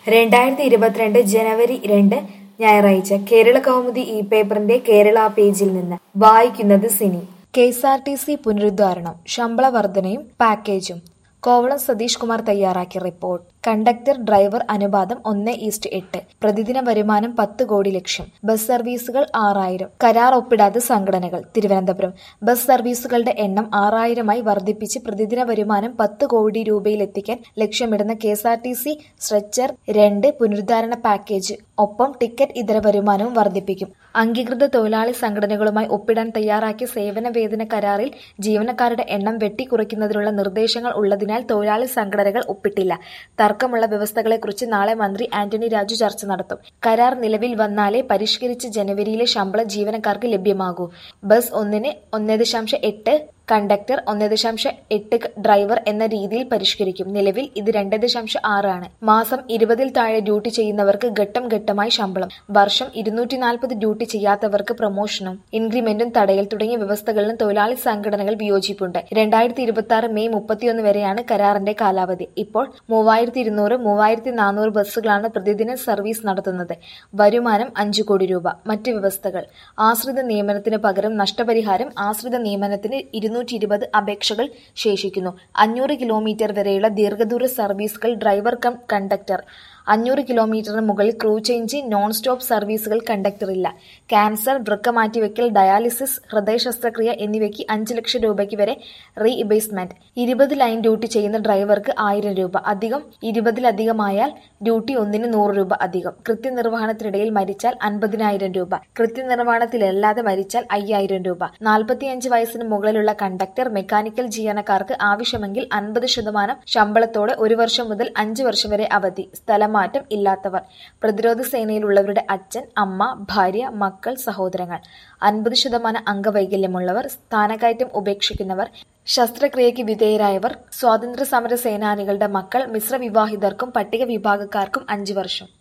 രണ്ടായിരത്തി ഇരുപത്തിരണ്ട് ജനുവരി രണ്ട് ഞായറാഴ്ച കേരള കൗമുദി ഈ പേപ്പറിന്റെ കേരള പേജിൽ നിന്ന് വായിക്കുന്നത് സിനി K S R T C പുനരുദ്ധാരണം ശമ്പള വർധനയും പാക്കേജും കോവളം സതീഷ് കുമാർ തയ്യാറാക്കിയ റിപ്പോർട്ട് കണ്ടക്ടർ ഡ്രൈവർ അനുപാതം ഒന്ന് ഈസ്റ്റ് എട്ട് പ്രതിദിന വരുമാനം പത്ത് കോടി ലക്ഷം ബസ് സർവീസുകൾ ആറായിരം കരാർ ഒപ്പിടാത്ത സംഘടനകൾ തിരുവനന്തപുരം ബസ് സർവീസുകളുടെ എണ്ണം ആറായിരമായി വർദ്ധിപ്പിച്ച് പ്രതിദിന വരുമാനം പത്ത് കോടി രൂപയിലെത്തിക്കാൻ ലക്ഷ്യമിടുന്ന K S R T C സ്ട്രെച്ചർ രണ്ട് പുനരുദ്ധാരണ പാക്കേജ് ഒപ്പം ടിക്കറ്റ് ഇതര വരുമാനവും വർദ്ധിപ്പിക്കും അംഗീകൃത തൊഴിലാളി സംഘടനകളുമായി ഒപ്പിടാൻ തയ്യാറാക്കിയ സേവന വേതന കരാറിൽ ജീവനക്കാരുടെ എണ്ണം വെട്ടിക്കുറയ്ക്കുന്നതിനുള്ള നിർദ്ദേശങ്ങൾ ഉള്ളതിനാൽ തൊഴിലാളി സംഘടനകൾ ഒപ്പിട്ടില്ല തർക്കമുള്ള വ്യവസ്ഥകളെക്കുറിച്ച് നാളെ മന്ത്രി ആന്റണി രാജു ചർച്ച നടത്തും കരാർ നിലവിൽ വന്നാലേ പരിഷ്കരിച്ച ജനുവരിയിലെ ശമ്പളം ജീവനക്കാർക്ക് ലഭ്യമാകൂ ബസ് ഒന്നിന് ഒന്നേ ദശാംശം എട്ട് കണ്ടക്ടർ ഒന്ന് ദശാംശം എട്ട് ഡ്രൈവർ എന്ന രീതിയിൽ പരിഷ്കരിക്കും നിലവിൽ ഇത് രണ്ട് ദശാംശം ആറാണ് മാസം ഇരുപതിൽ താഴെ ഡ്യൂട്ടി ചെയ്യുന്നവർക്ക് ഘട്ടം ഘട്ടമായി ശമ്പളം വർഷം ഇരുന്നൂറ്റി നാൽപ്പത് ഡ്യൂട്ടി ചെയ്യാത്തവർക്ക് പ്രൊമോഷനും ഇൻക്രിമെന്റും തടയൽ തുടങ്ങിയ വ്യവസ്ഥകളിലും തൊഴിലാളി സംഘടനകൾ വിയോജിപ്പുണ്ട് രണ്ടായിരത്തി ഇരുപത്തി ആറ് മെയ് മുപ്പത്തിയൊന്ന് വരെയാണ് കരാറിന്റെ കാലാവധി ഇപ്പോൾ മൂവായിരത്തി ഇരുന്നൂറ് മൂവായിരത്തി നാനൂറ് ബസ്സുകളാണ് പ്രതിദിന സർവീസ് നടത്തുന്നത് വരുമാനം അഞ്ചു കോടി രൂപ മറ്റ് വ്യവസ്ഥകൾ ആശ്രിത നിയമനത്തിന് പകരം നഷ്ടപരിഹാരം ആശ്രിത നിയമനത്തിന് ഇരുന്നൂറ്റി ഇരുപത് അപേക്ഷകൾ ശേഷിക്കുന്നു അഞ്ഞൂറ് കിലോമീറ്റർ വരെയുള്ള ദീർഘദൂര സർവീസുകൾ ഡ്രൈവർ കം കണ്ടക്ടർ അഞ്ഞൂറ് കിലോമീറ്ററിന് മുകളിൽ ക്രൂ ചേഞ്ച് നോൺ സ്റ്റോപ്പ് സർവീസുകൾ കണ്ടക്ടറില്ല ക്യാൻസർ വൃക്ക മാറ്റിവെക്കൽ ഡയാലിസിസ് ഹൃദയ ശസ്ത്രക്രിയ എന്നിവയ്ക്ക് അഞ്ച് ലക്ഷം രൂപയ്ക്ക് വരെ റീ ഇബേസ്മെന്റ് ഇരുപത് ലൈൻ ഡ്യൂട്ടി ചെയ്യുന്ന ഡ്രൈവർക്ക് ആയിരം രൂപ അധികം ഇരുപതിലധികമായാൽ ഡ്യൂട്ടി ഒന്നിന് നൂറ് രൂപ അധികം കൃത്യനിർവഹണത്തിനിടയിൽ മരിച്ചാൽ അൻപതിനായിരം രൂപ കൃത്യനിർവഹണത്തിലല്ലാതെ മരിച്ചാൽ അയ്യായിരം രൂപ നാൽപ്പത്തിയഞ്ച് വയസ്സിന് മുകളിലുള്ള കണ്ടക്ടർ മെക്കാനിക്കൽ ജീവനക്കാർക്ക് ആവശ്യമെങ്കിൽ അൻപത് ശതമാനം ശമ്പളത്തോടെ ഒരു വർഷം മുതൽ അഞ്ച് വർഷം വരെ അവധി സ്ഥലമാറ്റം ഇല്ലാത്തവർ പ്രതിരോധ സേനയിലുള്ളവരുടെ അച്ഛൻ അമ്മ ഭാര്യ മക്കൾ സഹോദരങ്ങൾ അൻപത് ശതമാനം അംഗവൈകല്യമുള്ളവർ സ്ഥാനക്കയറ്റം ഉപേക്ഷിക്കുന്നവർ ശസ്ത്രക്രിയയ്ക്ക് വിധേയരായവർ സ്വാതന്ത്ര്യ സമര സേനാനികളുടെ മക്കൾ മിശ്ര വിവാഹിതർക്കും പട്ടിക വിഭാഗക്കാർക്കും അഞ്ചു വർഷം